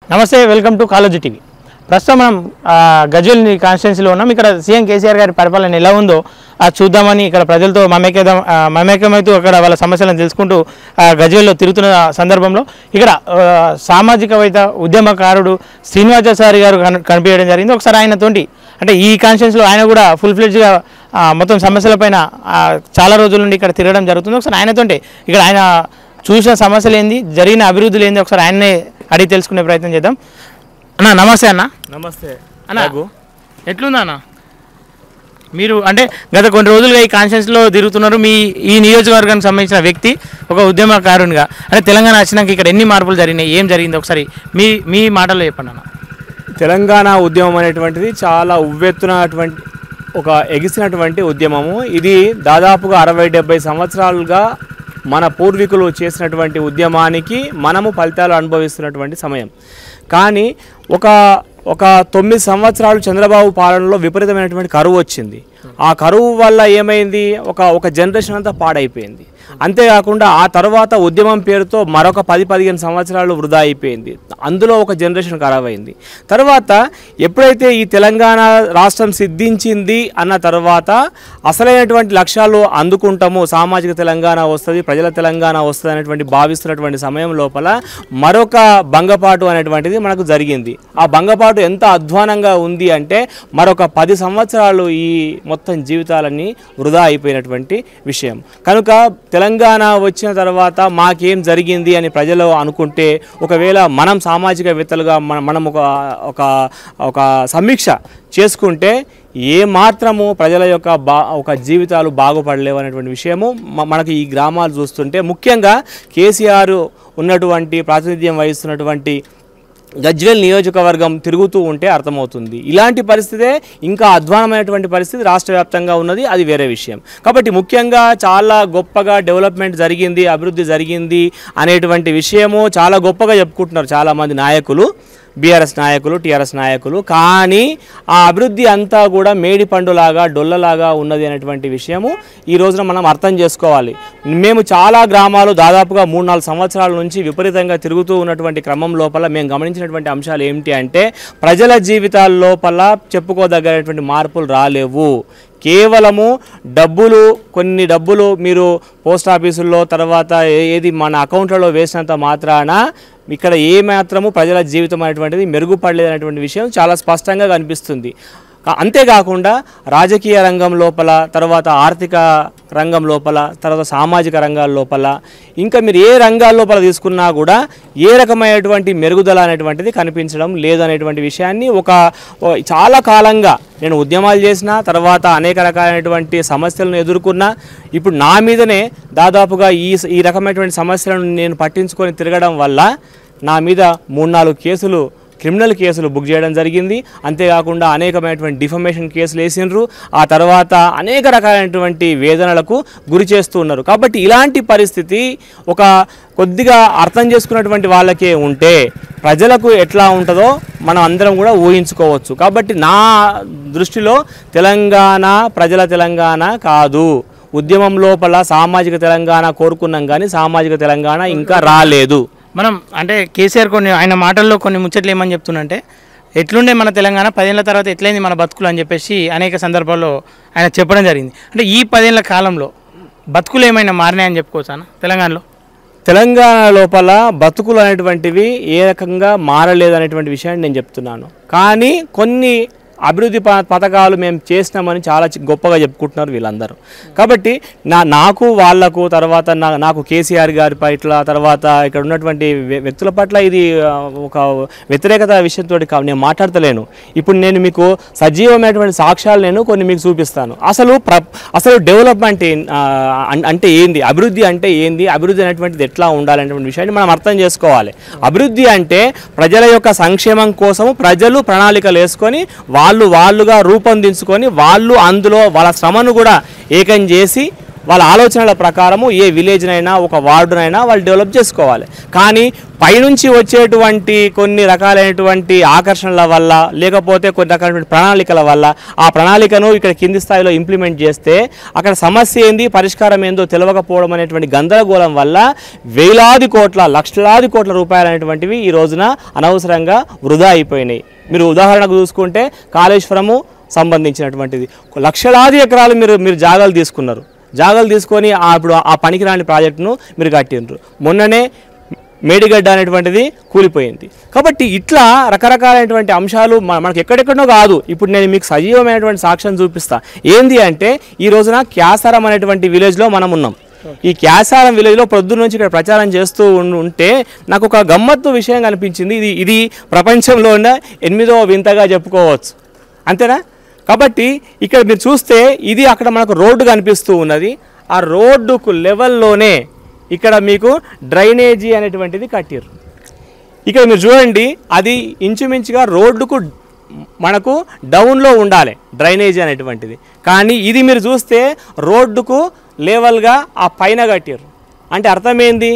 నమస్తే welcome to college TV ప్రస్తుతం మనం ఆ, గజ్వెల్ కాన్స్టిట్యున్సీలో ఉన్నాం ఇక్కడ సీఎం కేసీఆర్ గారి పరిపాలన ఎలా ఉందో అది చూద్దామని ఇక్కడ ప్రజలతో మమేకేద్దాం ఆ, మమేకమైతూ అక్కడ వాళ్ళ సమస్యలను తెలుసుకుంటూ ఆ, గజ్వెల్లో తిరుగుతున్న సందర్భంలో ఇక్కడ ఆ, సామాజికవేత్త ఉద్యమకారుడు శ్రీనివాసాచారి గారు కన- కనిపించడం జరిగింది ఒకసారి ఆయనతోటి అంటే ఈ కాన్స్టిట్యున్సీలో ఆయన కూడా ఫుల్ ఫ్లెడ్జ్గా మొత్తం సమస్యలపైన ఆ, చాలా రోజుల నుండి ఇక్కడ తిరగడం జరుగుతుంది ఒకసారి ఆయనతోటి ఇక్కడ ఆయన చూసిన సమస్యలు ఏంది జరిగిన అభివృద్ధులు ఏంది ఒకసారి ఆయన్నే అడిగి తెలుసుకునే ప్రయత్నం చేద్దాం అన్న నమస్తే అన్న నమస్తే అన్న ఎట్లుందా అన్న మీరు అంటే గత కొన్ని రోజులుగా ఈ కాన్షియన్స్లో తిరుగుతున్నారు మీ ఈ నియోజకవర్గానికి సంబంధించిన వ్యక్తి ఒక ఉద్యమకారునిగా అంటే తెలంగాణ వచ్చినాక ఇక్కడ ఎన్ని మార్పులు జరిగినాయి ఏం జరిగింది ఒకసారి మీ మీ మాటల్లో చెప్పండి అన్న తెలంగాణ ఉద్యమం అనేటువంటిది చాలా ఉవ్వెత్తునటువంటి ఒక ఎగిసినటువంటి ఉద్యమము ఇది దాదాపుగా అరవై డెబ్బై సంవత్సరాలుగా మన పూర్వీకులు చేసినటువంటి ఉద్యమానికి మనము ఫలితాలు అనుభవిస్తున్నటువంటి సమయం కానీ ఒక ఒక తొమ్మిది సంవత్సరాలు చంద్రబాబు పాలనలో విపరీతమైనటువంటి కరువు వచ్చింది ఆ కరువు వల్ల ఏమైంది ఒక ఒక జనరేషన్ అంతా పాడైపోయింది అంతేకాకుండా ఆ తర్వాత ఉద్యమం పేరుతో మరొక పది పదిహేను సంవత్సరాలు వృధా అయిపోయింది అందులో ఒక జనరేషన్ ఖరాబ్ అయింది తర్వాత ఎప్పుడైతే ఈ తెలంగాణ రాష్ట్రం సిద్ధించింది అన్న తర్వాత అసలైనటువంటి లక్ష్యాలు అందుకుంటాము సామాజిక తెలంగాణ వస్తుంది ప్రజల తెలంగాణ వస్తుంది అనేటువంటి భావిస్తున్నటువంటి సమయం లోపల మరొక భంగపాటు అనేటువంటిది మనకు జరిగింది ఆ భంగపాటు ఎంత అధ్వానంగా ఉంది అంటే మరొక పది సంవత్సరాలు ఈ మొత్తం జీవితాలన్నీ వృధా అయిపోయినటువంటి విషయం కనుక తెలంగాణ వచ్చిన తర్వాత మాకేం జరిగింది అని ప్రజలు అనుకుంటే ఒకవేళ మనం సామాజికవేత్తలుగా మన మనం ఒక ఒక ఒక సమీక్ష చేసుకుంటే ఏ మాత్రము ప్రజల యొక్క బా ఒక జీవితాలు బాగుపడలేవు అనేటువంటి విషయము మ- మనకి ఈ గ్రామాలు చూస్తుంటే ముఖ్యంగా కేసీఆర్ ఉన్నటువంటి ప్రాతినిధ్యం వహిస్తున్నటువంటి గజ్వేల్ నియోజకవర్గం తిరుగుతూ ఉంటే అర్థమవుతుంది ఇలాంటి పరిస్థితే ఇంకా అధ్వానమైనటువంటి పరిస్థితి రాష్ట్ర వ్యాప్తంగా ఉన్నది అది వేరే విషయం కాబట్టి ముఖ్యంగా చాలా గొప్పగా డెవలప్మెంట్ జరిగింది అభివృద్ధి జరిగింది అనేటువంటి విషయము చాలా గొప్పగా చెప్పుకుంటున్నారు చాలామంది నాయకులు బీఆర్ఎస్ నాయకులు టీఆర్ఎస్ నాయకులు కానీ ఆ అభివృద్ధి అంతా కూడా మేడి పండులాగా డొల్లలాగా ఉన్నది అనేటువంటి విషయము ఈ రోజున మనం అర్థం చేసుకోవాలి మేము చాలా గ్రామాలు దాదాపుగా మూడు నాలుగు సంవత్సరాల నుంచి విపరీతంగా తిరుగుతూ ఉన్నటువంటి క్రమం లోపల మేము గమనించినటువంటి అంశాలు ఏమిటి అంటే ప్రజల జీవితాల లోపల చెప్పుకోదగినటువంటి మార్పులు రాలేవు కేవలము డబ్బులు కొన్ని డబ్బులు మీరు పోస్ట్ ఆఫీసుల్లో తర్వాత ఏ- ఏది మన అకౌంట్లలో వేసినంత మాత్రాన ఇక్కడ ఏ మాత్రము ప్రజల జీవితం అనేటువంటిది మెరుగుపడలేదు అనేటువంటి విషయం చాలా స్పష్టంగా కనిపిస్తుంది కా- అంతేకాకుండా రాజకీయ రంగం లోపల తర్వాత ఆర్థిక రంగం లోపల తర్వాత సామాజిక రంగాల లోపల ఇంకా మీరు ఏ రంగాల లోపల తీసుకున్నా కూడా ఏ రకమైనటువంటి మెరుగుదల అనేటువంటిది కనిపించడం లేదనేటువంటి విషయాన్ని ఒక ఓ చాలా కాలంగా నేను ఉద్యమాలు చేసిన తర్వాత అనేక రకాలైనటువంటి సమస్యలను ఎదుర్కొన్నా ఇప్పుడు నా మీదనే దాదాపుగా ఈ ఈ రకమైనటువంటి సమస్యలను నేను పట్టించుకొని తిరగడం వల్ల నా మీద మూడు నాలుగు కేసులు క్రిమినల్ కేసులు బుక్ చేయడం జరిగింది అంతేకాకుండా అనేకమైనటువంటి డిఫమేషన్ కేసులు వేసిండ్రు ఆ తర్వాత అనేక రకాలైనటువంటి వేదనలకు గురి చేస్తూ ఉన్నారు కాబట్టి ఇలాంటి పరిస్థితి ఒక కొద్దిగా అర్థం చేసుకున్నటువంటి వాళ్ళకే ఉంటే ప్రజలకు ఎట్లా ఉంటుందో మనం అందరం కూడా ఊహించుకోవచ్చు కాబట్టి నా దృష్టిలో తెలంగాణ ప్రజల తెలంగాణ కాదు ఉద్యమం లోపల సామాజిక తెలంగాణ కోరుకున్నాం కానీ సామాజిక తెలంగాణ ఇంకా రాలేదు మనం అంటే కేసీఆర్ కొన్ని ఆయన మాటల్లో కొన్ని ముచ్చట్లు ఏమని చెప్తున్నంటే ఎట్లుండే మన తెలంగాణ పదేళ్ల తర్వాత ఎట్లయింది మన బతుకులు అని చెప్పేసి అనేక సందర్భాల్లో ఆయన చెప్పడం జరిగింది అంటే ఈ పదేళ్ల కాలంలో బతుకులు ఏమైనా మారినాయని చెప్పుకోవచ్చా అన్న తెలంగాణలో తెలంగాణ లోపల బతుకులు అనేటువంటివి ఏ రకంగా మారలేదు అనేటువంటి విషయాన్ని నేను చెప్తున్నాను కానీ కొన్ని అభివృద్ధి ప- పథకాలు మేము చేసినామని చాలా చి- గొప్పగా చెప్పుకుంటున్నారు వీళ్ళందరూ కాబట్టి నా నాకు వాళ్లకు తర్వాత నా నాకు కేసీఆర్ గారి పట్ల తర్వాత ఇక్కడ ఉన్నటువంటి వ్య- వ్యక్తుల పట్ల ఇది ఆ, ఒక వ్యతిరేకత విషయంతో నేను మాట్లాడతలేను ఇప్పుడు నేను మీకు సజీవమైనటువంటి సాక్ష్యాలు నేను కొన్ని మీకు చూపిస్తాను అసలు ప్ర అసలు డెవలప్మెంట్ ఏం- ఆ, అన్- అంటే ఏంది అభివృద్ధి అంటే ఏంది అభివృద్ధి అనేటువంటిది ఎట్లా ఉండాలనేటువంటి విషయాన్ని మనం అర్థం చేసుకోవాలి అభివృద్ధి అంటే ప్రజల యొక్క సంక్షేమం కోసము ప్రజలు ప్రణాళికలు వేసుకొని వాళ్ళు వాళ్ళుగా రూపొందించుకొని వాళ్ళు అందులో వాళ్ళ శ్రమను కూడా ఏకం చేసి వాళ్ళ ఆలోచనల ప్రకారము ఏ విలేజ్నైనా ఒక వార్డునైనా వాళ్ళు డెవలప్ చేసుకోవాలి కానీ పైనుంచి వచ్చేటువంటి కొన్ని రకాలైనటువంటి ఆకర్షణల వల్ల లేకపోతే కొన్ని రకాలైనటువంటి ప్రణాళికల వల్ల ఆ ప్రణాళికను ఇక్కడ కింది స్థాయిలో ఇంప్లిమెంట్ చేస్తే అక్కడ సమస్య ఏంది పరిష్కారం ఏందో తెలియకపోవడం అనేటువంటి గందరగోళం వల్ల వేలాది కోట్ల లక్షలాది కోట్ల రూపాయలు అనేటువంటివి ఈ రోజున అనవసరంగా వృధా అయిపోయినాయి మీరు ఉదాహరణకు చూసుకుంటే కాళేశ్వరము సంబంధించినటువంటిది లక్షలాది ఎకరాలు మీరు మీరు జాగాలు తీసుకున్నారు జాగాలు తీసుకొని ఆ ఇప్పుడు ఆ పనికిరాని ప్రాజెక్టును మీరు కట్టిండ్రు మొన్ననే మేడిగడ్డ అనేటువంటిది కూలిపోయింది కాబట్టి ఇట్లా రకరకాలైనటువంటి అంశాలు మ- మనకి ఎక్కడెక్కడో కాదు ఇప్పుడు నేను మీకు సజీవమైనటువంటి సాక్ష్యం చూపిస్తా ఏంది అంటే ఈ రోజున క్యాసారం అనేటువంటి విలేజ్లో మనం ఉన్నాం ఈ క్యాసారం విలేజ్లో పొద్దున్న నుంచి ఇక్కడ ప్రచారం చేస్తూ ఉం- ఉంటే నాకు ఒక గమ్మత్తు విషయం కనిపించింది ఇది ఇది ప్రపంచంలో ఉన్న ఎనిమిదవ వింతగా చెప్పుకోవచ్చు అంతేనా కాబట్టి ఇక్కడ మీరు చూస్తే ఇది అక్కడ మనకు రోడ్డు కనిపిస్తూ ఉన్నది ఆ రోడ్డుకు లెవెల్లోనే ఇక్కడ మీకు డ్రైనేజీ అనేటువంటిది కట్టారు ఇక్కడ మీరు చూడండి అది ఇంచుమించుగా రోడ్డుకు మనకు డౌన్లో ఉండాలి డ్రైనేజీ అనేటువంటిది కానీ ఇది మీరు చూస్తే రోడ్డుకు లేవల్గా ఆ పైన కట్టారు అంటే అర్థమైంది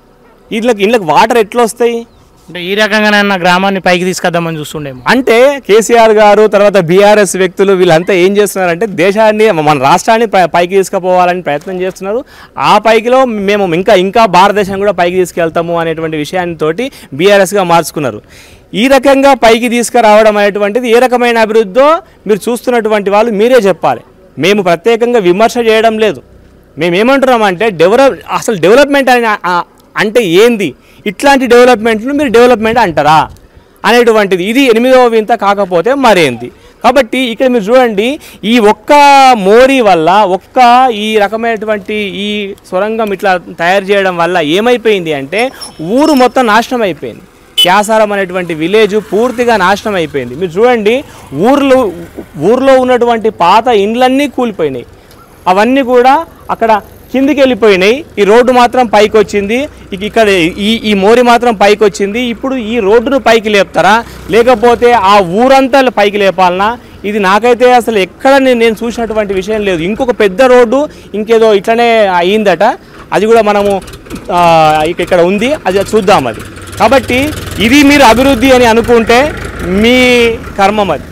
ఇళ్ళకి ఇళ్ళకి వాటర్ ఎట్లా వస్తాయి అంటే ఈ రకంగానైనా గ్రామాన్ని పైకి తీసుకొద్దామని చూస్తుండేమో అంటే కేసీఆర్ గారు తర్వాత బీఆర్ఎస్ వ్యక్తులు వీళ్ళంతా ఏం చేస్తున్నారంటే దేశాన్ని మన రాష్ట్రాన్ని పై- పైకి తీసుకుపోవాలని ప్రయత్నం చేస్తున్నారు ఆ పైకిలో మేము ఇంకా ఇంకా భారతదేశం కూడా పైకి తీసుకెళ్తాము అనేటువంటి విషయాన్ని తోటి బీఆర్ఎస్గా మార్చుకున్నారు ఈ రకంగా పైకి తీసుకురావడం అనేటువంటిది ఏ రకమైన అభివృద్ధో మీరు చూస్తున్నటువంటి వాళ్ళు మీరే చెప్పాలి మేము ప్రత్యేకంగా విమర్శ చేయడం లేదు మేము ఏమంటున్నామంటే డెవలప్ అసలు డెవలప్మెంట్ అని ఆ- అంటే ఏంది ఇట్లాంటి డెవలప్మెంట్ను మీరు డెవలప్మెంట్ అంటారా అనేటువంటిది ఇది ఎనిమిదవ వింత కాకపోతే మరేంది కాబట్టి ఇక్కడ మీరు చూడండి ఈ ఒక్క మోరీ వల్ల ఒక్క ఈ రకమైనటువంటి ఈ సొరంగం ఇట్లా తయారు చేయడం వల్ల ఏమైపోయింది అంటే ఊరు మొత్తం నాశనం అయిపోయింది క్యాసారం అనేటువంటి విలేజ్ పూర్తిగా నాశనం అయిపోయింది మీరు చూడండి ఊర్లో ఊర్లో ఉన్నటువంటి పాత ఇండ్లన్నీ కూలిపోయినాయి అవన్నీ కూడా అక్కడ కిందికి వెళ్ళిపోయినాయి ఈ రోడ్డు మాత్రం పైకి వచ్చింది ఇక ఇక్కడ ఈ ఈ మోరి మాత్రం పైకి వచ్చింది ఇప్పుడు ఈ రోడ్డును పైకి లేపుతారా లేకపోతే ఆ ఊరంతా పైకి లేపాలనా ఇది నాకైతే అసలు ఎక్కడ నేను నేను చూసినటువంటి విషయం లేదు ఇంకొక పెద్ద రోడ్డు ఇంకేదో ఇట్లనే అయ్యిందట అది కూడా మనము ఆ, ఇక ఇక్కడ ఉంది అది చూద్దాం అది కాబట్టి ఇది మీరు అభివృద్ధి అని అనుకుంటే మీ కర్మం అది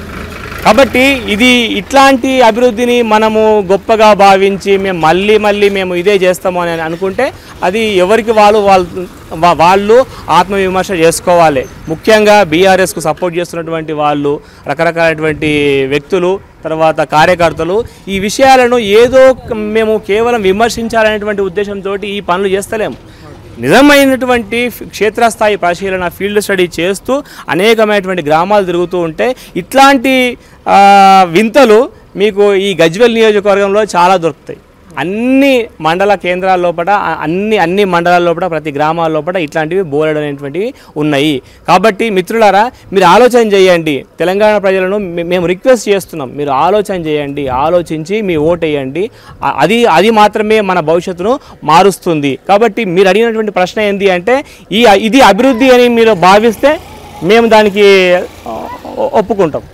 కాబట్టి ఇది ఇట్లాంటి అభివృద్ధిని మనము గొప్పగా భావించి మేము మళ్ళీ మళ్ళీ మేము ఇదే చేస్తాము అని అనుకుంటే అది ఎవరికి వాళ్ళు వాళ్ళు వా- వాళ్ళు ఆత్మవిమర్శ చేసుకోవాలి ముఖ్యంగా బీఆర్ఎస్కు సపోర్ట్ చేస్తున్నటువంటి వాళ్ళు రకరకాలైనటువంటి వ్యక్తులు తర్వాత కార్యకర్తలు ఈ విషయాలను ఏదో క- మేము కేవలం విమర్శించాలనేటువంటి ఉద్దేశంతో ఈ పనులు చేస్తలేము నిజమైనటువంటి ఫ్- క్షేత్రస్థాయి పరిశీలన ఫీల్డ్ స్టడీ చేస్తూ అనేకమైనటువంటి గ్రామాలు తిరుగుతూ ఉంటే ఇట్లాంటి ఆ, వింతలు మీకు ఈ గజ్వెల్ నియోజకవర్గంలో చాలా దొరుకుతాయి అన్ని మండల కేంద్రాల లోపల అ- అన్ని అన్ని మండలాల లోపల ప్రతి గ్రామాల లోపల ఇట్లాంటివి బోలెడు అనేటువంటివి ఉన్నాయి కాబట్టి మిత్రులారా మీరు ఆలోచన చేయండి తెలంగాణ ప్రజలను మే- మేము రిక్వెస్ట్ చేస్తున్నాం మీరు ఆలోచన చేయండి ఆలోచించి మీ ఓటు వేయండి అ- అది అది మాత్రమే మన భవిష్యత్తును మారుస్తుంది కాబట్టి మీరు అడిగినటువంటి ప్రశ్న ఏంటి అంటే ఈ ఇది అభివృద్ధి అని మీరు భావిస్తే మేము దానికి ఆ, ఒప్పుకుంటాం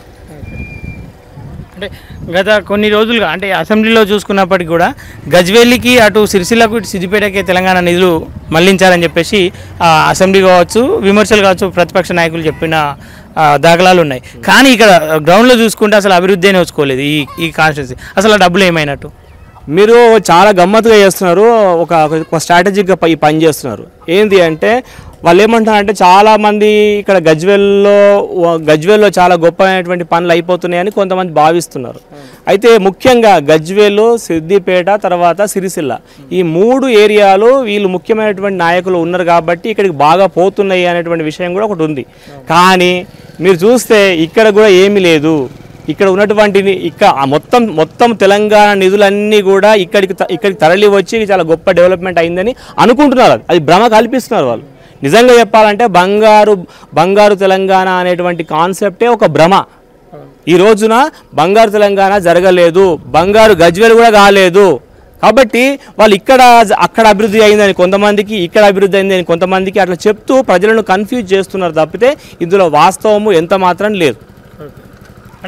అంటే గత కొన్ని రోజులుగా అంటే అసెంబ్లీలో చూసుకున్నప్పటికీ కూడా గజ్వేలికి అటు సిరిసిల్లకు ఇటు సిద్దిపేటకి తెలంగాణ నిధులు మళ్లించాలని చెప్పేసి ఆ, అసెంబ్లీ కావచ్చు విమర్శలు కావచ్చు ప్రతిపక్ష నాయకులు చెప్పిన ఆ, దాఖలాలు ఉన్నాయి కానీ ఇక్కడ గ్రౌండ్లో చూసుకుంటే అసలు అభివృద్ధి అని వచ్చుకోలేదు ఈ ఈ కాన్స్టిట్యూన్సీ అసలు ఆ డబ్బులు ఏమైనట్టు మీరు చాలా గమ్మత్తుగా చేస్తున్నారు ఒక ఒక స్ట్రాటజిక్గా ఈ పని చేస్తున్నారు ఏంది అంటే వాళ్ళు ఏమంటారంటే చాలా మంది ఇక్కడ గజ్వెల్లో గజ్వెల్లో చాలా గొప్ప అయినటువంటి పనులు అయిపోతున్నాయని కొంతమంది భావిస్తున్నారు అయితే ముఖ్యంగా గజ్వేలు సిద్దిపేట తర్వాత సిరిసిల్ల ఈ మూడు ఏరియాలు వీళ్ళు ముఖ్యమైనటువంటి నాయకులు ఉన్నారు కాబట్టి ఇక్కడికి బాగా పోతున్నాయి అనేటువంటి విషయం కూడా ఒకటి ఉంది కానీ మీరు చూస్తే ఇక్కడ కూడా ఏమీ లేదు ఇక్కడ ఉన్నటువంటి ఇక్కడ ఆ మొత్తం మొత్తం తెలంగాణ నిధులన్నీ కూడా ఇక్కడికి త- ఇక్కడికి తరలి వచ్చి చాలా గొప్ప డెవలప్మెంట్ అయిందని అనుకుంటున్నారు అది. అది భ్రమ కల్పిస్తున్నారు వాళ్ళు నిజంగా చెప్పాలంటే బంగారు బంగారు తెలంగాణ అనేటువంటి కాన్సెప్టే ఒక భ్రమ ఈ రోజున బంగారు తెలంగాణ జరగలేదు బంగారు గజ్వేలు కూడా కాలేదు కాబట్టి వాళ్ళు ఇక్కడ అక్కడ అభివృద్ధి అయిందని కొంతమందికి ఇక్కడ అభివృద్ధి అయిందని కొంతమందికి అట్లా చెప్తూ ప్రజలను కన్ఫ్యూజ్ చేస్తున్నారు తప్పితే ఇందులో వాస్తవము ఎంత మాత్రం లేదు అంటే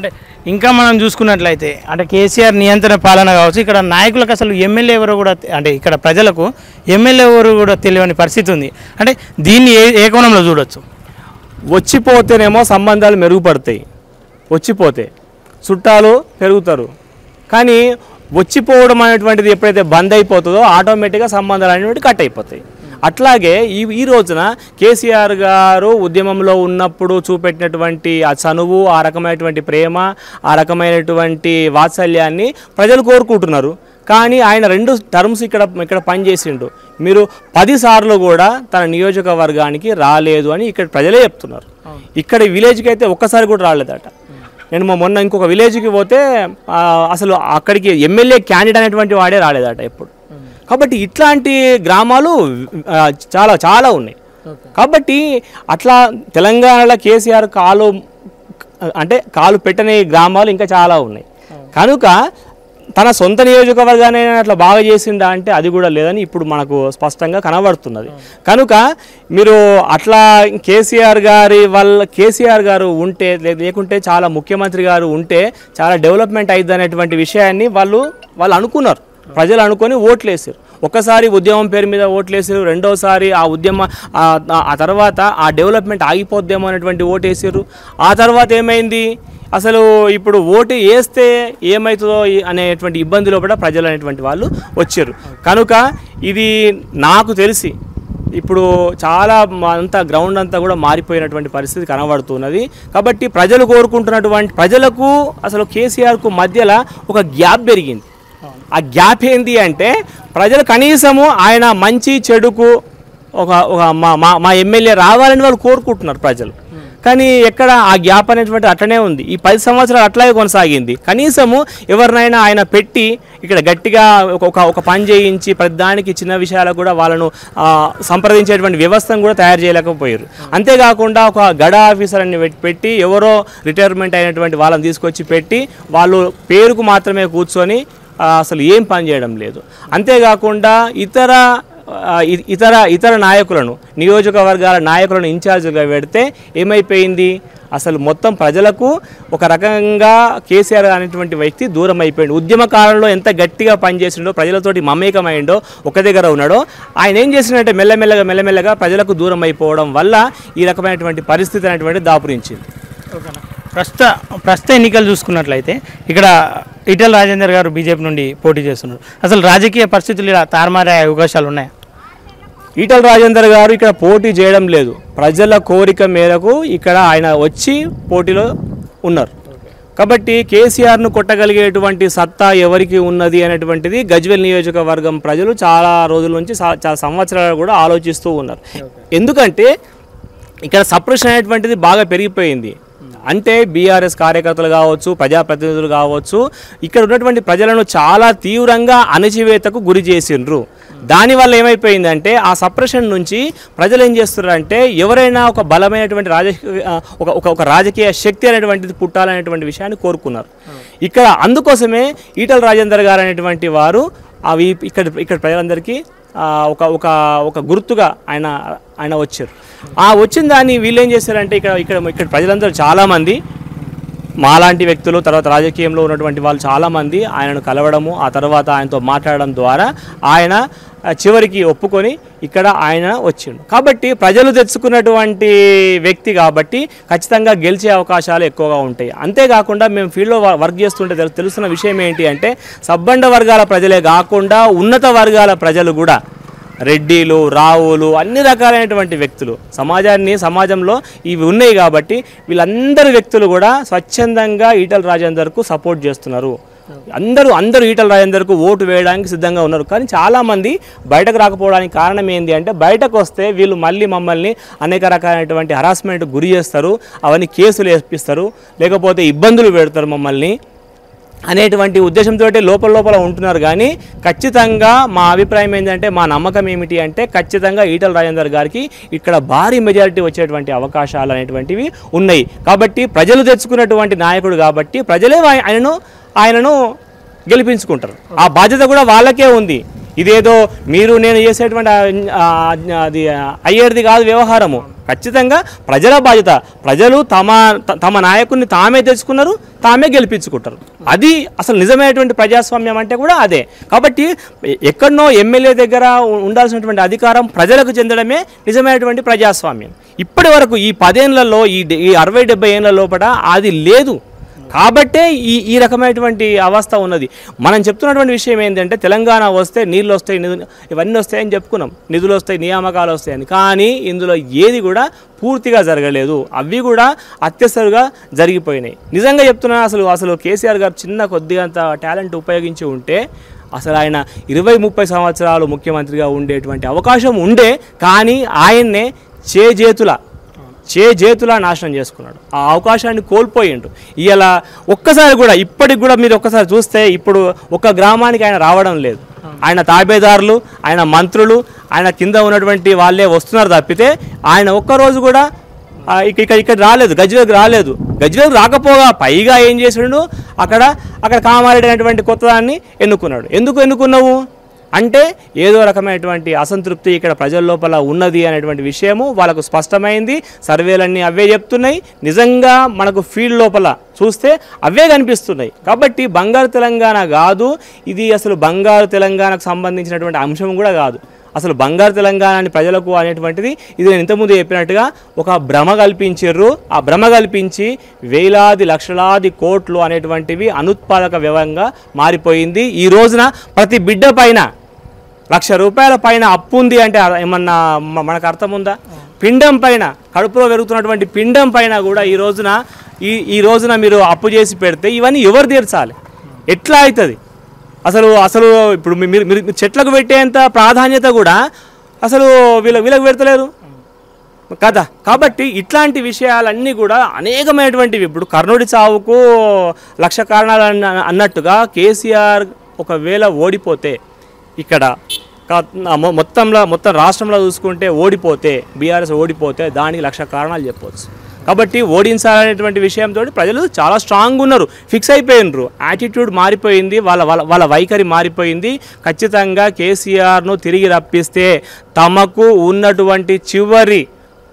ఇంకా మనం చూసుకున్నట్లయితే అంటే కేసీఆర్ నియంత్రణ పాలన కావచ్చు ఇక్కడ నాయకులకు అసలు ఎమ్మెల్యే ఎవరు కూడా అంటే ఇక్కడ ప్రజలకు ఎమ్మెల్యే ఎవరు కూడా తెలియని పరిస్థితి ఉంది అంటే దీన్ని ఏ ఏ కోణంలో చూడొచ్చు వచ్చిపోతేనేమో సంబంధాలు మెరుగుపడతాయి వచ్చిపోతే చుట్టాలు పెరుగుతారు కానీ వచ్చిపోవడం అనేటువంటిది ఎప్పుడైతే బంద్ అయిపోతుందో ఆటోమేటిక్గా సంబంధాలు అనేవి కట్ అయిపోతాయి అట్లాగే ఈ ఈ రోజున కేసీఆర్ గారు ఉద్యమంలో ఉన్నప్పుడు చూపెట్టినటువంటి ఆ చనువు ఆ రకమైనటువంటి ప్రేమ ఆ రకమైనటువంటి వాత్సల్యాన్ని ప్రజలు కోరుకుంటున్నారు కానీ ఆయన రెండు టర్మ్స్ ఇక్కడ ఇక్కడ పనిచేసిండు మీరు పది సార్లు కూడా తన నియోజకవర్గానికి రాలేదు అని ఇక్కడ ప్రజలే చెప్తున్నారు ఇక్కడ విలేజ్కి అయితే ఒక్కసారి కూడా రాలేదట నేను మా మొన్న ఇంకొక విలేజ్కి పోతే ఆ, అసలు అక్కడికి ఎమ్మెల్యే క్యాండిడేట్ అనేటువంటి వాడే రాలేదట ఎప్పుడు కాబట్టి ఇట్లాంటి గ్రామాలు ఆ, చాలా చాలా ఉన్నాయి కాబట్టి అట్లా తెలంగాణలో కేసీఆర్ కాలు అంటే కాలు పెట్టని గ్రామాలు ఇంకా చాలా ఉన్నాయి కనుక తన సొంత నియోజకవర్గాన్ని అట్లా బాగా చేసిండా అంటే అది కూడా లేదని ఇప్పుడు మనకు స్పష్టంగా కనబడుతున్నది కనుక మీరు అట్లా కేసీఆర్ గారి వల్ల కేసీఆర్ గారు ఉంటే లే- లేకుంటే చాలా ముఖ్యమంత్రి గారు ఉంటే చాలా డెవలప్మెంట్ అయింది అనేటువంటి విషయాన్ని వాళ్ళు వాళ్ళు అనుకున్నారు ప్రజలు అనుకొని ఓట్లేసారు ఒక్కసారి ఉద్యమం పేరు మీద ఓట్లేసారు రెండోసారి ఆ ఉద్యమ ఆ- ఆ- ఆ తర్వాత ఆ డెవలప్మెంట్ ఆగిపోద్దేమో అనేటువంటి ఓటేసారు ఆ తర్వాత ఏమైంది అసలు ఇప్పుడు ఓటు వేస్తే ఏమవుతుందో ఈ- అనేటువంటి ఇబ్బందిలో కూడా ప్రజలు అనేటువంటి వాళ్ళు వచ్చారు కనుక ఇది నాకు తెలిసి ఇప్పుడు చాలా మ- అంతా గ్రౌండ్ అంతా కూడా మారిపోయినటువంటి పరిస్థితి కనబడుతున్నది కాబట్టి ప్రజలు కోరుకుంటున్నటువంటి ప్రజలకు అసలు కేసీఆర్కు మధ్యలో ఒక గ్యాప్ పెరిగింది ఆ గ్యాప్ ఏంటి అంటే ప్రజలు కనీసము ఆయన మంచి చెడుకు ఒక ఒక మా మా మా ఎమ్మెల్యే రావాలని వాళ్ళు కోరుకుంటున్నారు ప్రజలు కానీ ఎక్కడ ఆ గ్యాప్ అనేటువంటి అట్లనే ఉంది ఈ పది సంవత్సరాలు అట్లాగే కొనసాగింది కనీసము ఎవరినైనా ఆయన పెట్టి ఇక్కడ గట్టిగా ఒక ఒక- ఒక పని చేయించి ప్రతి దానికి చిన్న విషయాలకు కూడా వాళ్ళను ఆ, సంప్రదించేటువంటి వ్యవస్థను కూడా తయారు చేయలేకపోయారు అంతేకాకుండా ఒక గడ ఆఫీసర్ అని పెట్టి- పెట్టి ఎవరో రిటైర్మెంట్ అయినటువంటి వాళ్ళని తీసుకొచ్చి పెట్టి వాళ్ళు పేరుకు మాత్రమే కూర్చొని ఆ, అసలు ఏం పని చేయడం లేదు అంతేకాకుండా ఇతర ఆ, ఇ- ఇతర ఇతర నాయకులను నియోజకవర్గాల నాయకులను ఇన్ఛార్జ్గా పెడితే ఏమైపోయింది అసలు మొత్తం ప్రజలకు ఒక రకంగా కేసీఆర్ అనేటువంటి వ్యక్తి దూరం అయిపోయింది ఉద్యమ కాలంలో ఎంత గట్టిగా పనిచేసిండో ప్రజలతోటి మమేకమైండో ఒక దగ్గర ఉన్నాడో ఆయన ఏం చేసినట్టే మెల్లమెల్లగా మెల్లమెల్లగా ప్రజలకు దూరం అయిపోవడం వల్ల ఈ రకమైనటువంటి పరిస్థితి అనేటువంటి దాపురించింది ప్రస్తుత ప్రస్తుత ఎన్నికలు చూసుకున్నట్లయితే ఇక్కడ ఈటెల రాజేందర్ గారు బీజేపీ నుండి పోటీ చేస్తున్నారు అసలు రాజకీయ పరిస్థితులు ఇలా తారుమారే అవకాశాలు ఉన్నాయా ఈటల రాజేందర్ గారు ఇక్కడ పోటీ చేయడం లేదు ప్రజల కోరిక మేరకు ఇక్కడ ఆయన వచ్చి పోటీలో ఉన్నారు కాబట్టి కేసీఆర్ను కొట్టగలిగేటువంటి సత్తా ఎవరికి ఉన్నది అనేటువంటిది గజ్వెల్ నియోజకవర్గం ప్రజలు చాలా రోజుల నుంచి సా- చాలా సంవత్సరాలు కూడా ఆలోచిస్తూ ఉన్నారు ఎందుకంటే ఇక్కడ సప్రెషన్ అనేటువంటిది బాగా పెరిగిపోయింది అంటే బీఆర్ఎస్ కార్యకర్తలు కావచ్చు ప్రజాప్రతినిధులు కావచ్చు ఇక్కడ ఉన్నటువంటి ప్రజలను చాలా తీవ్రంగా అణచివేతకు గురి చేసిండ్రు దానివల్ల ఏమైపోయిందంటే ఆ సప్రెషన్ నుంచి ప్రజలు ఏం చేస్తున్నారంటే ఎవరైనా ఒక బలమైనటువంటి రాజకీయ ఆ, ఒక ఒక ఒక రాజకీయ శక్తి అనేటువంటిది పుట్టాలనేటువంటి విషయాన్ని కోరుకున్నారు ఇక్కడ అందుకోసమే ఈటల రాజేందర్ గారు అనేటువంటి వారు అవి ఇక్కడ ఇక్కడ ప్రజలందరికీ ఆ, ఒక ఒక ఒక గుర్తుగా ఆయన ఆయన వచ్చారు ఆ వచ్చిన దాన్ని వీళ్ళు ఏం చేశారంటే ఇక్కడ ఇక్కడ ఇక్కడ ప్రజలందరూ చాలామంది మాలాంటి వ్యక్తులు తర్వాత రాజకీయంలో ఉన్నటువంటి వాళ్ళు చాలామంది ఆయనను కలవడము ఆ తర్వాత ఆయనతో మాట్లాడడం ద్వారా ఆయన ఆ, చివరికి ఒప్పుకొని ఇక్కడ ఆయన వచ్చిండు కాబట్టి ప్రజలు తెచ్చుకున్నటువంటి వ్యక్తి కాబట్టి ఖచ్చితంగా గెలిచే అవకాశాలు ఎక్కువగా ఉంటాయి అంతేకాకుండా మేము ఫీల్డ్లో వ- వర్క్ చేస్తుంటే తెలు- తెలుస్తున్న విషయం ఏంటి అంటే సబ్బండ వర్గాల ప్రజలే కాకుండా ఉన్నత వర్గాల ప్రజలు కూడా రెడ్డిలు రావులు అన్ని రకాలైనటువంటి వ్యక్తులు సమాజాన్ని సమాజంలో ఇవి ఉన్నాయి కాబట్టి వీళ్ళందరి వ్యక్తులు కూడా స్వచ్ఛందంగా ఈటల రాజేందర్కు సపోర్ట్ చేస్తున్నారు అందరూ అందరూ ఈటల రాజేందర్కు ఓటు వేయడానికి సిద్ధంగా ఉన్నారు కానీ చాలామంది బయటకు రాకపోవడానికి కారణం ఏంటి అంటే బయటకు వస్తే వీళ్ళు మళ్ళీ మమ్మల్ని అనేక రకాలైనటువంటి హరాస్మెంట్ గురి చేస్తారు అవన్నీ కేసులు వేపిస్తారు లేకపోతే ఇబ్బందులు పెడతారు మమ్మల్ని అనేటువంటి ఉద్దేశంతో లోపల లోపల ఉంటున్నారు కానీ ఖచ్చితంగా మా అభిప్రాయం ఏంటంటే మా నమ్మకం ఏమిటి అంటే ఖచ్చితంగా ఈటల రాజేందర్ గారికి ఇక్కడ భారీ మెజారిటీ వచ్చేటువంటి అవకాశాలు అనేటువంటివి ఉన్నాయి కాబట్టి ప్రజలు తెచ్చుకున్నటువంటి నాయకుడు కాబట్టి ప్రజలే ఆయ- ఆయనను ఆయనను గెలిపించుకుంటారు ఆ బాధ్యత కూడా వాళ్ళకే ఉంది ఇదేదో మీరు నేను చేసేటువంటి ఆ- ఆ- అది అయ్యేది కాదు వ్యవహారము ఖచ్చితంగా ప్రజల బాధ్యత ప్రజలు తమ త- తమ నాయకుడిని తామే తెచ్చుకున్నారు తామే గెలిపించుకుంటారు అది అసలు నిజమైనటువంటి ప్రజాస్వామ్యం అంటే కూడా అదే కాబట్టి ఎ- ఎక్కడనో ఎమ్మెల్యే దగ్గర ఉ- ఉండాల్సినటువంటి అధికారం ప్రజలకు చెందడమే నిజమైనటువంటి ప్రజాస్వామ్యం ఇప్పటి వరకు ఈ పదేళ్లలో ఈ డె- ఈ అరవై డెబ్బై ఏళ్ళ లోపల అది లేదు కాబట్టే ఈ ఈ రకమైనటువంటి అవస్థ ఉన్నది మనం చెప్తున్నటువంటి విషయం ఏంటంటే తెలంగాణ వస్తే నీళ్ళు వస్తాయి నిధులు ఇవన్నీ వస్తాయని చెప్పుకున్నాం నిధులు వస్తాయి నియామకాలు వస్తాయని కానీ ఇందులో ఏది కూడా పూర్తిగా జరగలేదు అవి కూడా అత్యవసరుగా జరిగిపోయినాయి నిజంగా చెప్తున్నా అసలు అసలు కేసీఆర్ గారు చిన్న కొద్దిగా అంత టాలెంట్ ఉపయోగించి ఉంటే అసలు ఆయన ఇరవై ముప్పై సంవత్సరాలు ముఖ్యమంత్రిగా ఉండేటువంటి అవకాశం ఉండే కానీ ఆయన్నే చేజేతుల చే చేతులా నాశనం చేసుకున్నాడు ఆ అవకాశాన్ని కోల్పోయిండు ఇలా ఒక్కసారి కూడా ఇప్పటికి కూడా మీరు ఒక్కసారి చూస్తే ఇప్పుడు ఒక గ్రామానికి ఆయన రావడం లేదు ఆయన తాబేదారులు ఆయన మంత్రులు ఆయన కింద ఉన్నటువంటి వాళ్ళే వస్తున్నారు తప్పితే ఆయన ఒక్కరోజు కూడా ఆ, ఇక ఇక్కడ ఇక్కడ రాలేదు గజ్వేల్కి రాలేదు గజ్వేల్ రాకపోగా పైగా ఏం చేసిండు అక్కడ అక్కడ కామారెడ్డి అనేటువంటి కొత్తదాన్ని ఎన్నుకున్నాడు ఎందుకు ఎన్నుకున్నావు అంటే ఏదో రకమైనటువంటి అసంతృప్తి ఇక్కడ ప్రజల లోపల ఉన్నది అనేటువంటి విషయము వాళ్ళకు స్పష్టమైంది సర్వేలన్నీ అవే చెప్తున్నాయి నిజంగా మనకు ఫీల్డ్ లోపల చూస్తే అవే కనిపిస్తున్నాయి కాబట్టి బంగారు తెలంగాణ కాదు ఇది అసలు బంగారు తెలంగాణకు సంబంధించినటువంటి అంశం కూడా కాదు అసలు బంగారు తెలంగాణ ప్రజలకు అనేటువంటిది ఇది నేను ఇంతకుముందు చెప్పినట్టుగా ఒక భ్రమ కల్పించారు ఆ భ్రమ కల్పించి వేలాది లక్షలాది కోట్లు అనేటువంటివి అనుత్పాదక వ్యవంగా మారిపోయింది ఈ రోజున ప్రతి బిడ్డ పైన లక్ష రూపాయల పైన అప్పు ఉంది అంటే అ- ఏమన్నా మ- మనకు అర్థం ఉందా పిండం పైన కడుపులో పెరుగుతున్నటువంటి పిండం పైన కూడా ఈ రోజున ఈ ఈ రోజున మీరు అప్పు చేసి పెడితే ఇవన్నీ ఎవరు తీర్చాలి ఎట్లా అవుతుంది అసలు అసలు ఇప్పుడు మీ- మీరు మీరు చెట్లకు పెట్టేంత ప్రాధాన్యత కూడా అసలు వీళ్ళ వీళ్ళకి పెడతలేరు కదా కాబట్టి ఇట్లాంటి విషయాలన్నీ కూడా అనేకమైనటువంటివి ఇప్పుడు కర్ణుడి చావుకు లక్ష కారణాలు అన్న- అన్నట్టుగా కేసీఆర్ ఒకవేళ ఓడిపోతే ఇక్కడ కా- మొ- మొత్తంలో మొత్తం రాష్ట్రంలో చూసుకుంటే ఓడిపోతే బీఆర్ఎస్ ఓడిపోతే దానికి లక్ష కారణాలు చెప్పవచ్చు కాబట్టి ఓడించాలనేటువంటి విషయంతో ప్రజలు చాలా స్ట్రాంగ్ ఉన్నారు ఫిక్స్ అయిపోయినరు యాటిట్యూడ్ మారిపోయింది వాళ్ళ వాళ్ళ వాళ్ళ వైఖరి మారిపోయింది ఖచ్చితంగా కేసీఆర్ను తిరిగి రప్పిస్తే తమకు ఉన్నటువంటి చివరి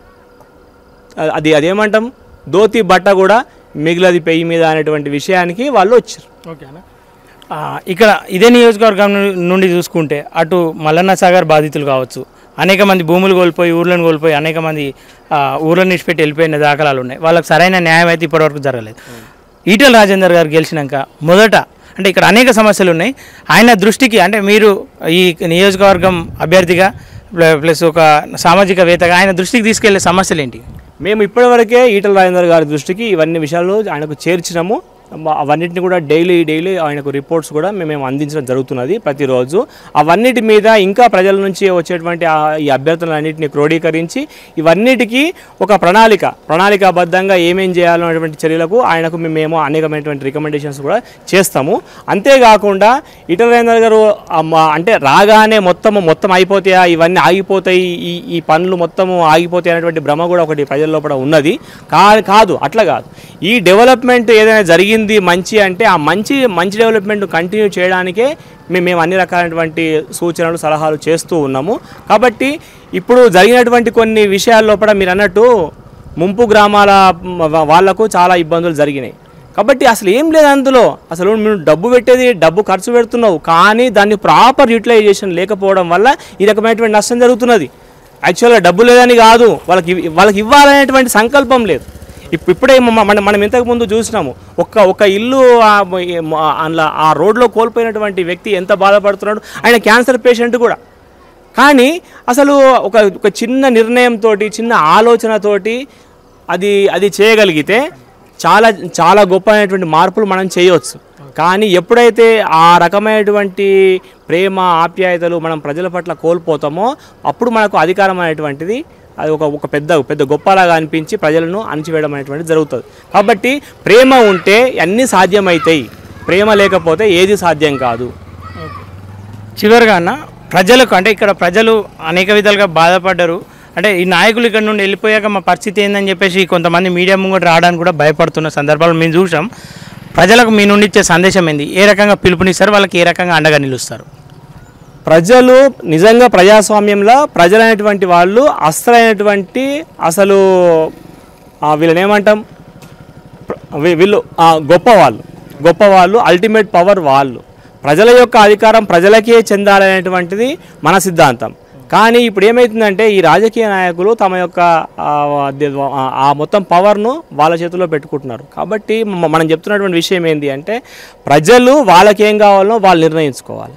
అది అదేమంటాం ధోతి బట్ట కూడా మిగిలది పెయ్యి మీద అనేటువంటి విషయానికి వాళ్ళు వచ్చారు ఓకేనా ఆ, ఇక్కడ ఇదే నియోజకవర్గం ను- నుండి చూసుకుంటే అటు మల్లన్న సాగర్ బాధితులు కావచ్చు అనేక మంది భూములు కోల్పోయి ఊర్లను కోల్పోయి అనేక మంది ఆ, ఊర్లను ఇచ్చిపెట్టి వెళ్ళిపోయిన దాఖలాలు ఉన్నాయి వాళ్ళకి సరైన న్యాయం అయితే ఇప్పటివరకు జరగలేదు ఈటెల రాజేందర్ గారు గెలిచినాక మొదట అంటే ఇక్కడ అనేక సమస్యలు ఉన్నాయి ఆయన దృష్టికి అంటే మీరు ఈ నియోజకవర్గం అభ్యర్థిగా ప్ల- ప్లస్ ఒక సామాజికవేత్తగా ఆయన దృష్టికి తీసుకెళ్లే సమస్యలు ఏంటి మేము ఇప్పటివరకే ఈటల రాజేందర్ గారి దృష్టికి ఇవన్నీ విషయాలు ఆయనకు చేర్చినాము మ- అవన్నిటిని కూడా డైలీ డైలీ ఆయనకు రిపోర్ట్స్ కూడా మేము మేము అందించడం జరుగుతున్నది ప్రతిరోజు అవన్నిటి మీద ఇంకా ప్రజల నుంచి వచ్చేటువంటి ఆ ఈ అభ్యర్థులన్నింటినీ క్రోడీకరించి ఇవన్నిటికీ ఒక ప్రణాళిక ప్రణాళికాబద్ధంగా ఏమేం చేయాలనేటువంటి చర్యలకు ఆయనకు మేము- మేము అనేకమైనటువంటి రికమెండేషన్స్ కూడా చేస్తాము అంతేకాకుండా ఈటల రాజేందర్ గారు ఆ మ- అంటే రాగానే మొత్తం మొత్తం అయిపోతాయా ఇవన్నీ ఆగిపోతాయి ఈ ఈ పనులు మొత్తము ఆగిపోతాయి అనేటువంటి భ్రమ కూడా ఒకటి ప్రజల లోపల ఉన్నది కా కాదు అట్లా కాదు ఈ డెవలప్మెంట్ ఏదైనా జరిగింది మంచి అంటే ఆ మంచి మంచి డెవలప్మెంట్ కంటిన్యూ చేయడానికే మేము మేము అన్ని రకాలైనటువంటి సూచనలు సలహాలు చేస్తూ ఉన్నాము కాబట్టి ఇప్పుడు జరిగినటువంటి కొన్ని విషయాల లోపల మీరు అన్నట్టు ముంపు గ్రామాల మ్, వా- వాళ్లకు చాలా ఇబ్బందులు జరిగినాయి కాబట్టి అసలు ఏం లేదు అందులో అసలు నువ్వు డబ్బు పెట్టేది డబ్బు ఖర్చు పెడుతున్నావు కానీ దాన్ని ప్రాపర్ యూటిలైజేషన్ లేకపోవడం వల్ల ఈ రకమైనటువంటి నష్టం జరుగుతున్నది యాక్చువల్గా డబ్బు లేదని కాదు వాళ్ళకి ఇవ్- వాళ్ళకి ఇవ్వాలనేటువంటి సంకల్పం లేదు ఇప్పు- ఇప్పుడే మ- మనం మనం ఇంతకు ముందు చూసినాము ఒక్క ఒక ఇల్లు ఆ మ- ఏ మ- అందులో ఆ రోడ్లో కోల్పోయినటువంటి వ్యక్తి ఎంత బాధపడుతున్నాడు ఆయన క్యాన్సర్ పేషెంట్ కూడా కానీ అసలు ఒక ఒక చిన్న నిర్ణయంతో చిన్న ఆలోచనతోటి అది అది చేయగలిగితే చాలా చాలా గొప్ప అయినటువంటి మార్పులు మనం చేయవచ్చు కానీ ఎప్పుడైతే ఆ రకమైనటువంటి ప్రేమ ఆప్యాయతలు మనం ప్రజల పట్ల కోల్పోతామో అప్పుడు మనకు అధికారం అనేటువంటిది అది ఒక ఒక పెద్ద పెద్ద గొప్పలాగా అనిపించి ప్రజలను అణచివేయడం అనేటువంటిది జరుగుతుంది కాబట్టి ప్రేమ ఉంటే అన్నీ సాధ్యమవుతాయి ప్రేమ లేకపోతే ఏది సాధ్యం కాదు చివరిగా అన్న ప్రజలకు అంటే ఇక్కడ ప్రజలు అనేక విధాలుగా బాధపడ్డారు అంటే ఈ నాయకులు ఇక్కడ నుండి వెళ్ళిపోయాక మా పరిస్థితి ఏందని చెప్పేసి కొంతమంది మీడియా ముంగట రావడానికి కూడా భయపడుతున్న సందర్భాలు మేము చూసాం ప్రజలకు మీ నుండి ఇచ్చే సందేశం ఏంది ఏ రకంగా పిలుపునిస్తారు వాళ్ళకి ఏ రకంగా అండగా నిలుస్తారు ప్రజలు నిజంగా ప్రజాస్వామ్యంలో ప్రజలైనటువంటి వాళ్ళు అసలైనటువంటి అసలు ఆ, వీళ్ళని ఏమంటాం ప్ర- వీ- వీళ్ళు ఆ, గొప్పవాళ్ళు గొప్పవాళ్ళు అల్టిమేట్ పవర్ వాళ్ళు ప్రజల యొక్క అధికారం ప్రజలకే చెందాలనేటువంటిది మన సిద్ధాంతం కానీ ఇప్పుడు ఏమవుతుందంటే ఈ రాజకీయ నాయకులు తమ యొక్క ఆ, ది- ఆ- ఆ మొత్తం పవర్ను వాళ్ళ చేతిలో పెట్టుకుంటున్నారు కాబట్టి మ- మనం చెప్తున్నటువంటి విషయం ఏంటి అంటే ప్రజలు వాళ్ళకేం కావాలో వాళ్ళు నిర్ణయించుకోవాలి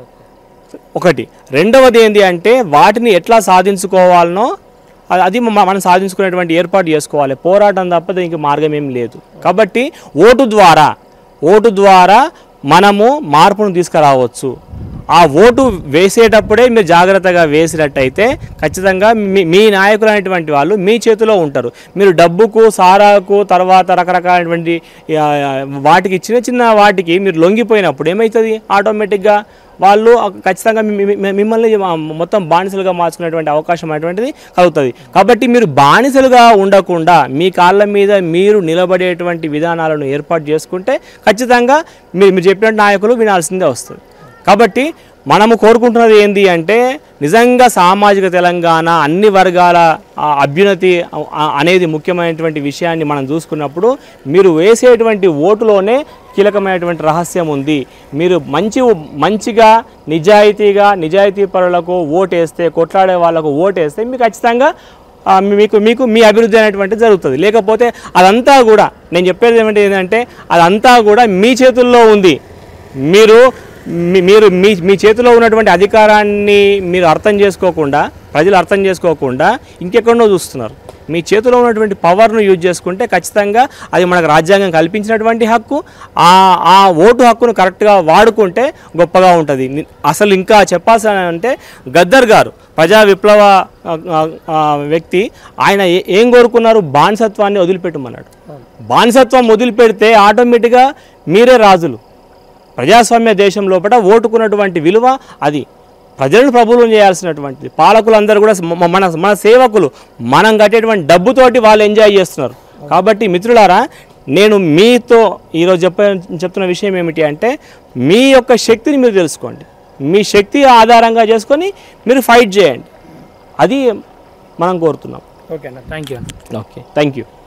ఒకటి రెండవది ఏంటి అంటే వాటిని ఎట్లా సాధించుకోవాలనో అ- అది మ- మనం సాధించుకునేటువంటి ఏర్పాటు చేసుకోవాలి పోరాటం తప్ప దీనికి మార్గం ఏం లేదు కాబట్టి ఓటు ద్వారా ఓటు ద్వారా మనము మార్పును తీసుకురావచ్చు ఆ ఓటు వేసేటప్పుడే మీరు జాగ్రత్తగా వేసినట్టయితే ఖచ్చితంగా మీ మీ నాయకులు అనేటువంటి వాళ్ళు మీ చేతిలో ఉంటారు మీరు డబ్బుకు సారాకు తర్వాత రకరకాలైనటువంటి ఆ, వాటికి చిన్న చిన్న వాటికి మీరు లొంగిపోయినప్పుడు ఏమవుతుంది ఆటోమేటిక్గా వాళ్ళు ఖచ్చితంగా మీ- మీ- మీ- మిమ్మల్ని మొత్తం బానిసలుగా మార్చుకునేటువంటి అవకాశం అనేటువంటిది కలుగుతుంది కాబట్టి మీరు బానిసలుగా ఉండకుండా మీ కాళ్ళ మీద మీరు నిలబడేటువంటి విధానాలను ఏర్పాటు చేసుకుంటే ఖచ్చితంగా మీరు మీరు చెప్పినట్టు నాయకులు వినాల్సిందే వస్తుంది కాబట్టి మనము కోరుకుంటున్నది ఏంటి అంటే నిజంగా సామాజిక తెలంగాణ అన్ని వర్గాల ఆ, అభ్యున్నతి ఆ, అనేది ముఖ్యమైనటువంటి విషయాన్ని మనం చూసుకున్నప్పుడు మీరు వేసేటువంటి ఓటులోనే కీలకమైనటువంటి రహస్యం ఉంది మీరు మంచి మంచిగా నిజాయితీగా నిజాయితీ పరులకు ఓటేస్తే కొట్లాడే వాళ్ళకు ఓటేస్తే మీకు ఖచ్చితంగా ఆ, మీకు మీకు మీ అభివృద్ధి అనేటువంటిది జరుగుతుంది లేకపోతే అదంతా కూడా నేను చెప్పేది ఏమంటే ఏంటంటే అదంతా కూడా మీ చేతుల్లో ఉంది మీరు మీ- మీరు మీ మీ చేతిలో ఉన్నటువంటి అధికారాన్ని మీరు అర్థం చేసుకోకుండా ప్రజలు అర్థం చేసుకోకుండా ఇంకెక్కడో చూస్తున్నారు మీ చేతిలో ఉన్నటువంటి పవర్ను యూజ్ చేసుకుంటే ఖచ్చితంగా అది మనకు రాజ్యాంగం కల్పించినటువంటి హక్కు ఆ ఆ ఓటు హక్కును కరెక్ట్గా వాడుకుంటే గొప్పగా ఉంటుంది ని- అసలు ఇంకా చెప్పాల్సిన అంటే గద్దర్ గారు ప్రజా విప్లవ ఆ, ఆ, ఆ, వ్యక్తి ఆయన ఏ- ఏం కోరుకున్నారు బానిసత్వాన్ని వదిలిపెట్టమన్నాడు బానిసత్వం వదిలిపెడితే ఆటోమేటిక్గా మీరే రాజులు ప్రజాస్వామ్య దేశం లోపల ఓటుకున్నటువంటి విలువ అది ప్రజలను ప్రభుత్వం చేయాల్సినటువంటిది పాలకులందరూ కూడా మ- మన మన సేవకులు మనం కట్టేటువంటి డబ్బుతోటి వాళ్ళు ఎంజాయ్ చేస్తున్నారు కాబట్టి మిత్రులారా నేను మీతో ఈరోజు చెప్ప చెప్తున్న విషయం ఏమిటి అంటే మీ యొక్క శక్తిని మీరు తెలుసుకోండి మీ శక్తి ఆధారంగా చేసుకొని మీరు ఫైట్ చేయండి అది మనం కోరుతున్నాం ఓకే అన్న thank you okay thank you